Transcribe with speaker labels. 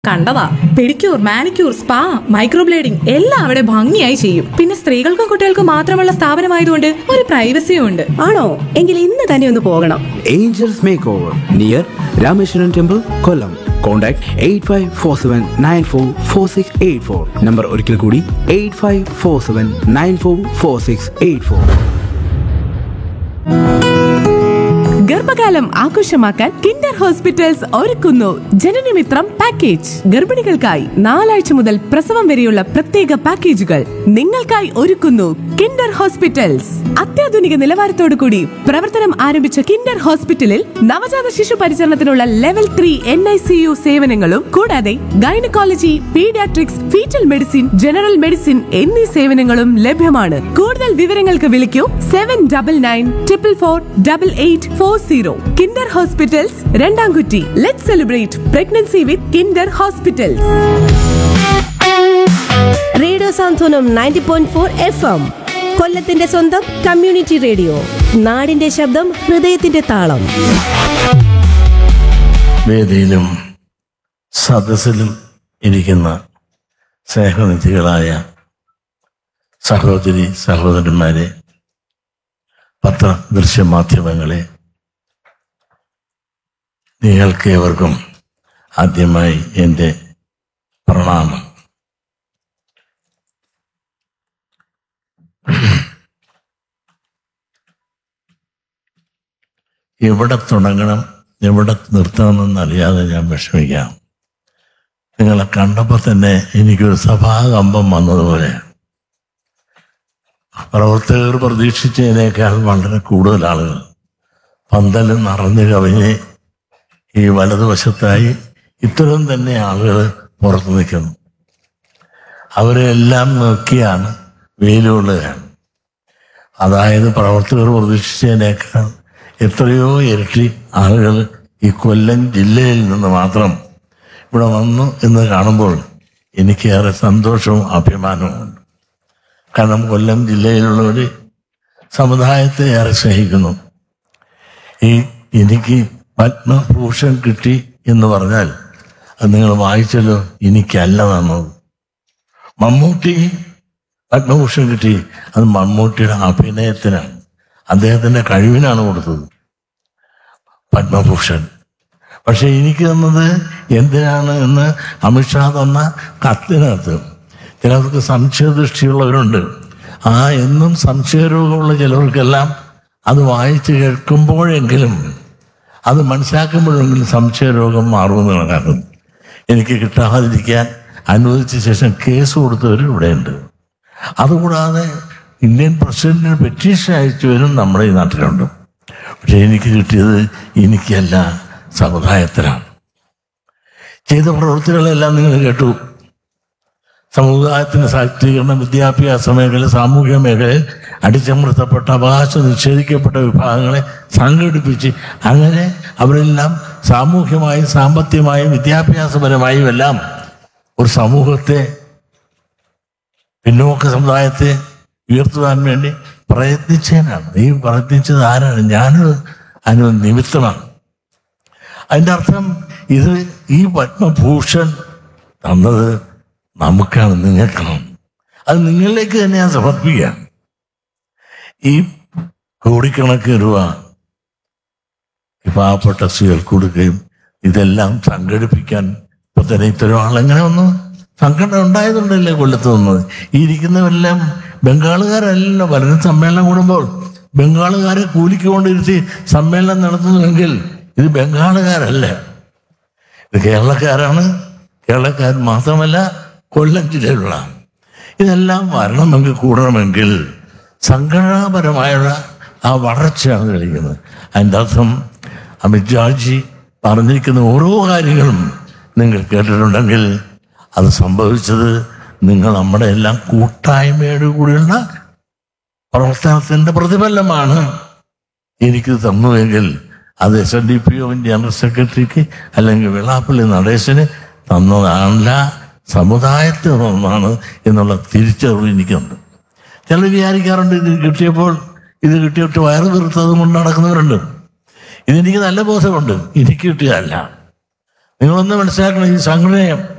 Speaker 1: കണ്ടതാ pedicure manicure spa microblading എല്ലാം അവിടെ ഭംഗിയായി ചെയ്യും പിന്നെ സ്ത്രീകൾക്കും കുട്ടികൾക്കും മാത്രമുള്ള സ്ഥാപനമായതുകൊണ്ട് ഒരു പ്രൈവസിയും ഉണ്ട്
Speaker 2: ആണോ എങ്കിൽ ഇന്ന് തന്നെ ഒന്ന് പോകണം
Speaker 3: Angels Makeover near Rameshwaran Temple, Kollam. Contact 8547944684. Number ഒരിക്കൽ കൂടി 8547944684.
Speaker 2: ഗർഭകാലം ആഘോഷമാക്കാൻ കിൻഡർ ഹോസ്പിറ്റൽസ് ഒരുക്കുന്നു ജനനമിത്രം പാക്കേജ് ഗർഭിണികൾക്കായി നാലാഴ്ച മുതൽ പ്രസവം വരെയുള്ള പ്രത്യേക പാക്കേജുകൾ നിങ്ങൾക്കായി ഒരുക്കുന്നു കിൻഡർ ഹോസ്പിറ്റൽസ് അത്യാധുനിക നിലവാരത്തോടു കൂടി പ്രവർത്തനം ആരംഭിച്ച കിൻഡർ ഹോസ്പിറ്റലിൽ നവജാത ശിശു പരിചരണത്തിനുള്ള level three N I C U സേവനങ്ങളും കൂടാതെ gynaecology paediatrics foetal medicine general medicine എന്നീ സേവനങ്ങളും ലഭ്യമാണ് കൂടുതൽ വിവരങ്ങൾക്ക് വിളിക്കൂ seven double nine triple four double eight four zero Kinder hospitals Randamkutty let celebrate pregnancy with Kinder hospitals
Speaker 4: radio Santhwanam ninety point four F M കൊല്ലത്തിന്റെ സ്വന്തം കമ്മ്യൂണിറ്റി റേഡിയോ നാടിന്റെ ശബ്ദം ഹൃദയത്തിന്റെ താളം
Speaker 5: വേദിയിലും സദസ്സിലും ഇരിക്കുന്ന സ്നേഹനിധികളായ സഹോദരി സഹോദരന്മാരെ പത്ര ദൃശ്യമാധ്യമങ്ങളെ നിങ്ങൾക്ക് ഏവർക്കും ആദ്യമായി എൻ്റെ പ്രണാമം എവിടെ തുടങ്ങണം എവിടെ നിർത്തണമെന്നറിയാതെ ഞാൻ വിഷമിക്കാം നിങ്ങളെ കണ്ടപ്പോൾ തന്നെ എനിക്കൊരു സഭാകമ്പം വന്നതുപോലെ പ്രവർത്തകർ പ്രതീക്ഷിച്ചതിനേക്കാൾ വളരെ കൂടുതൽ ആളുകൾ പന്തലും നിറഞ്ഞു കവിഞ്ഞ് ഈ വലതുവശത്തായി ഇത്തരം തന്നെ ആളുകൾ പുറത്തു നിൽക്കുന്നു അവരെ എല്ലാം നോക്കിയാണ് വെയിലുള്ളതാണ് അതായത് പ്രവർത്തകർ പ്രതീക്ഷിച്ചതിനേക്കാൾ എത്രയോ ഇരട്ടി ആളുകൾ ഈ കൊല്ലം ജില്ലയിൽ നിന്ന് മാത്രം ഇവിടെ വന്നു എന്ന് കാണുമ്പോൾ എനിക്കേറെ സന്തോഷവും അഭിമാനവും ഉണ്ട് കാരണം കൊല്ലം ജില്ലയിലുള്ളവർ സമുദായത്തെ ഏറെ സ്നേഹിക്കുന്നു ഈ എനിക്ക് പത്മഭൂഷൺ കിട്ടി എന്ന് പറഞ്ഞാൽ അത് നിങ്ങൾ വായിച്ചല്ലോ എനിക്കല്ല തന്നത് മമ്മൂട്ടി പത്മഭൂഷൺ കിട്ടി അത് മമ്മൂട്ടിയുടെ അഭിനയത്തിനാണ് അദ്ദേഹത്തിന്റെ കഴിവിനാണ് കൊടുത്തത് പത്മഭൂഷൺ പക്ഷെ എനിക്ക് തന്നത് എന്തിനാണ് എന്ന് അമിത്ഷാ തന്ന കത്തിനകത്ത് ചിലർക്ക് സംശയദൃഷ്ടിയുള്ളവരുണ്ട് ആ എന്നും സംശയരോഗമുള്ള ചിലവർക്കെല്ലാം അത് വായിച്ച് കേൾക്കുമ്പോഴെങ്കിലും അത് മനസ്സിലാക്കുമ്പോഴെങ്കിലും സംശയരോഗം മാറുമെന്ന് കണക്കാക്കുന്നു എനിക്ക് കിട്ടാതിരിക്കാൻ അനുവദിച്ച ശേഷം കേസ് കൊടുത്തവരും ഇവിടെയുണ്ട് അതുകൂടാതെ ഇന്ത്യൻ പ്രസിഡന്റിന് പെറ്റീഷൻ അയച്ചവരും നമ്മുടെ ഈ നാട്ടിലുണ്ട് പക്ഷെ എനിക്ക് കിട്ടിയത് എനിക്കല്ല സമുദായത്തിനാണ് ചെയ്ത പ്രവൃത്തികളെല്ലാം നിങ്ങൾ കേട്ടു സമുദായത്തിന്റെ ശാക്തീകരണം വിദ്യാഭ്യാസ മേഖല സാമൂഹിക മേഖലയിൽ അടിച്ചമർത്തപ്പെട്ട അവകാശം നിഷേധിക്കപ്പെട്ട വിഭാഗങ്ങളെ സംഘടിപ്പിച്ച് അങ്ങനെ അവരെല്ലാം സാമൂഹ്യമായും സാമ്പത്തികമായും വിദ്യാഭ്യാസപരമായും എല്ലാം ഒരു സമൂഹത്തെ പിന്നോക്ക സമുദായത്തെ ഉയർത്തുവാൻ വേണ്ടി പ്രയത്നിച്ചതിനാണ് ഈ പ്രയത്നിച്ചത് ആരാണ് ഞാനൊരു അനു നിമിത്തമാണ് അതിൻ്റെ അർത്ഥം ഇത് ഈ പത്മഭൂഷൺ തന്നത് നമുക്കാണ് നിങ്ങൾക്കാണ് അത് നിങ്ങളിലേക്ക് തന്നെ ഞാൻ സമർപ്പിക്കാം ഈ കോടിക്കണക്കിന് രൂപ ഈ പാവപ്പെട്ട സ്ത്രീകൾക്ക് കൊടുക്കുകയും ഇതെല്ലാം സംഘടിപ്പിക്കാൻ ഇപ്പൊ തന്നെ ഇത്തരം ആളെങ്ങനെ വന്നു സംഘടന ഉണ്ടായതുകൊണ്ടല്ലേ കൊല്ലത്ത് വന്നത് ഈ ഇരിക്കുന്നവരെല്ലാം ബംഗാളുകാരല്ലല്ലോ പലരും സമ്മേളനം കൂടുമ്പോൾ ബംഗാളുകാരെ കൂലിക്ക് കൊണ്ടിരുത്തി സമ്മേളനം നടത്തുന്നുവെങ്കിൽ ഇത് ബംഗാളുകാരല്ല ഇത് കേരളക്കാരാണ് കേരളക്കാർ മാത്രമല്ല കൊല്ലം ജില്ലയിലുള്ള ഇതെല്ലാം വരണമെങ്കിൽ കൂടണമെങ്കിൽ സംഘടനാപരമായുള്ള ആ വളർച്ചയാണ് കഴിക്കുന്നത് അതിൻ്റെ അർത്ഥം അമിത്ഷാജി പറഞ്ഞിരിക്കുന്ന ഓരോ കാര്യങ്ങളും നിങ്ങൾ കേട്ടിട്ടുണ്ടെങ്കിൽ അത് സംഭവിച്ചത് നിങ്ങൾ നമ്മുടെ എല്ലാം കൂട്ടായ്മയോട് കൂടിയുള്ള പ്രവർത്തനത്തിന്റെ പ്രതിഫലമാണ് എനിക്ക് തന്നുവെങ്കിൽ അത് എസ് എൻ ഡി പി ഒ ജനറൽ സെക്രട്ടറിക്ക് അല്ലെങ്കിൽ വെള്ളാപ്പള്ളി നടേശന് തന്നതല്ല സമുദായത്തിന് തന്നതാണ് എന്നുള്ള തിരിച്ചറിവ് എനിക്കുണ്ട് ചിലർ വിചാരിക്കാറുണ്ട് ഇത് കിട്ടിയപ്പോൾ ഇത് കിട്ടിയിട്ട് വയറ് തീർത്തത് കൊണ്ട് നടക്കുന്നവരുണ്ട് ഇതെനിക്ക് നല്ല ബോധമുണ്ട് എനിക്ക് കിട്ടിയതല്ല നിങ്ങളൊന്ന് മനസ്സിലാക്കണം ഈ സംഘടനയെ